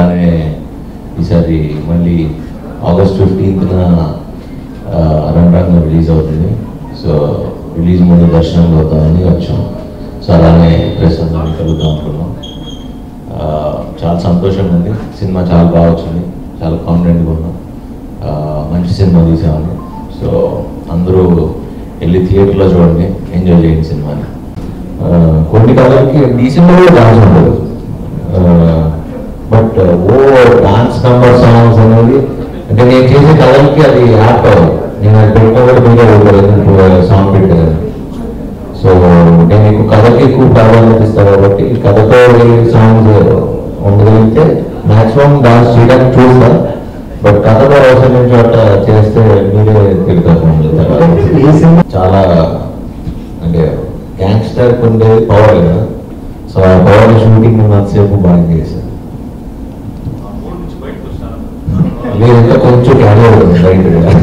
అలానే ఈసారి మళ్ళీ ఆగస్ట్ ఫిఫ్టీన్త్న రంగాంగం రిలీజ్ అవుతుంది సో రిలీజ్ ముందు దర్శనం అవుతామని వచ్చాం సో అలానే ప్రెస్ అందరం కలుగుతాం అనుకున్నాం ఆ, చాలా సంతోషంగా ఉంది సినిమా చాలా బాగా వచ్చింది చాలా కాన్ఫిడెంట్గా ఉన్నాం ఆ, మంచి సినిమా తీసామని సో అందరూ వెళ్ళి థియేటర్లో చూడండి ఎంజాయ్ చేయండి సినిమాని ఆ, కొన్ని కథలకి ఈ సినిమాలో డాన్స్ ఉండదు బట్ ఓ డాన్స్ నంబర్ సాంగ్స్ అనేది అంటే నేను చేసే కథలకి అది యాప్ నేను అది పెట్టుకోవాలి మీరే ఒకరు సాంగ్ పెట్టాను సో నేను ఎక్కువ కథకి ఎక్కువ ప్రాధాన్యత ఇస్తాను కాబట్టి కథతో సాంగ్స్ ఉండగలిగితే మాక్సిమం డాన్స్ చేయడానికి చూస్తా బట్ కథతో అవసరం చోట చేస్తే మీరే తిరుగుతారు ఈ సినిమా చాలా అంటే గ్యాంగ్స్టర్ ఉండే పవర్ కదా సో ఆ పవర్ షూటింగ్ ఉన్నంతసేపు బాగా చేశాను లేదు ఇంకా కొంచెం క్యారీ అవుతుంది రైట్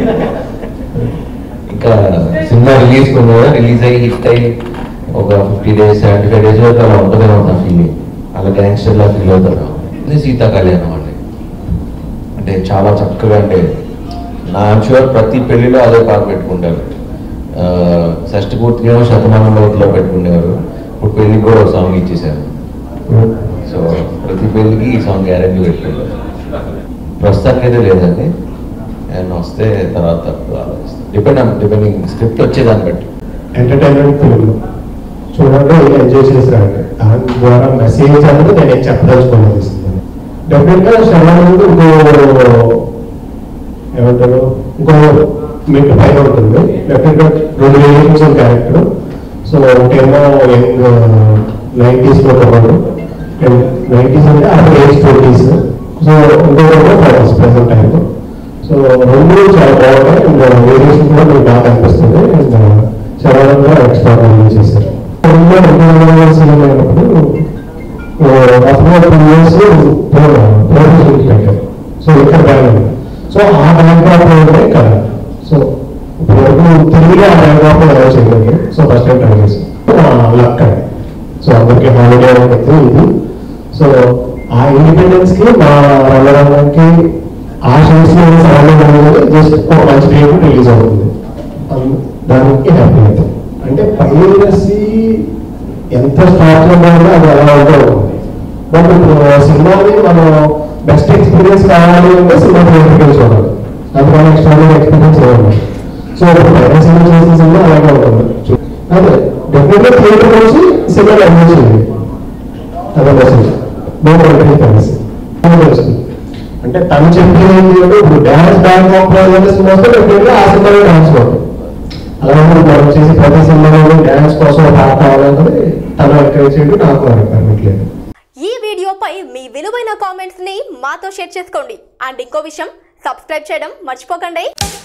ఇంకా సినిమా రిలీజ్ కూడా రిలీజ్ అయ్యి హిట్ అయ్యి ఒక fifty days seventy five days వరకు అలా ఉంటుంది నా ఫీలింగ్ అలా గ్యాంగ్స్టర్ లా ఫీల్ అవుతాను ఇది సీతా కళ్యాణం అండి అంటే చాలా చక్కగా అంటే నా షూర్ ప్రతి పెళ్లిలో అదే పాట పెట్టుకుంటారు ఆ, షష్టి పూర్తిగా శతమానం లోతులో పెట్టుకునేవారు ఇప్పుడు పెళ్లికి కూడా ఒక సాంగ్ ఇచ్చేసారు సో ప్రతి పెళ్లికి ఈ సాంగ్ గ్యారెంటీ పెట్టుకుంటారు ప్రస్తుతానికి అయితే లేదండి అండ్ వస్తే తర్వాత ఆలోచిస్తాను డిపెండ్ డిపెండింగ్ స్క్రిప్ట్ వచ్చేదాన్ని బట్టి ఎంటర్టైన్మెంట్ ఫిల్మ్ చూడండి ఎంజాయ్ చేసిరండి దాని ద్వారా మెసేజ్ అనేది నేను ఏం చెప్పదలుచుకోలేదు ఈ సినిమాని డెఫినెట్ గా శర్వానంద్ ఇంకో ఏమంటారు ఇంకో మీకు పైన ఉంటుంది డెఫినెట్ గా రెండు వేరియేషన్స్ క్యారెక్టర్ సో ఒకటేమో యంగ్ నైంటీస్ లో ఒకడు నైంటీస్ అంటే అప్పుడు ఏజ్ ట్వంటీస్ సో ఇంకొకటి ఫార్టీస్ ప్రెసెంట్ టైం సో రెండు చాలా బాగుంటాయి అండ్ వేరియేషన్ కూడా మీకు బాగా కనిపిస్తుంది అండ్ శర్వానంద్ కూడా ఎక్స్ట్రాడినరీ చేశారు రెండు రెండు వందల సినిమా అయినప్పుడు అప్పుడు టూ ఇయర్స్ ప్రొఫెషన్ పెట్టారు సో ఇక్కడ బ్యాంక్ సో ఆ బ్యాంక్ ఆఫ్ ఉంటే ఇక్కడ సో ఇప్పుడు తిరిగి ఆ బ్యాంక్ ఆఫ్ ఎలా చేయలేదు సో ఫస్ట్ టైం ట్రై చేసాం లక్ అండి సో అందరికి హాలిడే అనేది ఇది సో ఆ ఇండిపెండెన్స్ కి మా రంగరంగానికి ఆ షేర్స్ జస్ట్ ఒక మంచి డేట్ రిలీజ్ అవుతుంది అం- దానికి హ్యాపీ అవుతుంది అంటే పైరసీ ఎంత స్టార్ట్ ఉందో అది అలా ఉంటే ఉంటుంది బట్ ఇప్పుడు సినిమాని మనం బెస్ట్ ఎక్స్పీరియన్స్ కావాలి అంటే సినిమా థియేటర్కి చూడాలి అది మనం ఎక్స్ట్రాడినరీ ఎక్స్పీరియన్స్ ఇవ్వాలి సో ఇప్పుడు పైరసీ చేసిన సినిమా అలాగే ఉంటుంది చూ- అదే డెఫినెట్గా థియేటర్ వచ్చి సినిమా ఎంజాయ్ చేయాలి అదే మెసేజ్ బాగుంటుంది కలిసి వస్తుంది అంటే తను చెప్పేది ఏంటంటే ఇప్పుడు డాన్స్ బ్యాంక్ ఆఫ్ సినిమా వస్తే డెఫినెట్గా ఆ సినిమాలో డాన్స్ ఉంటుంది అలాగే మనం చేసి ప్రతి సినిమాలో డాన్స్ కోసం పాట కావాలన్నది తను ఎంకరేజ్ చేయడం నాకు రిక్వైర్మెంట్ లేదు ఈ వీడియోపై మీ విలువైన కామెంట్స్ ని మాతో షేర్ చేసుకోండి అండ్ ఇంకో విషయం సబ్స్క్రైబ్ చేయడం మర్చిపోకండి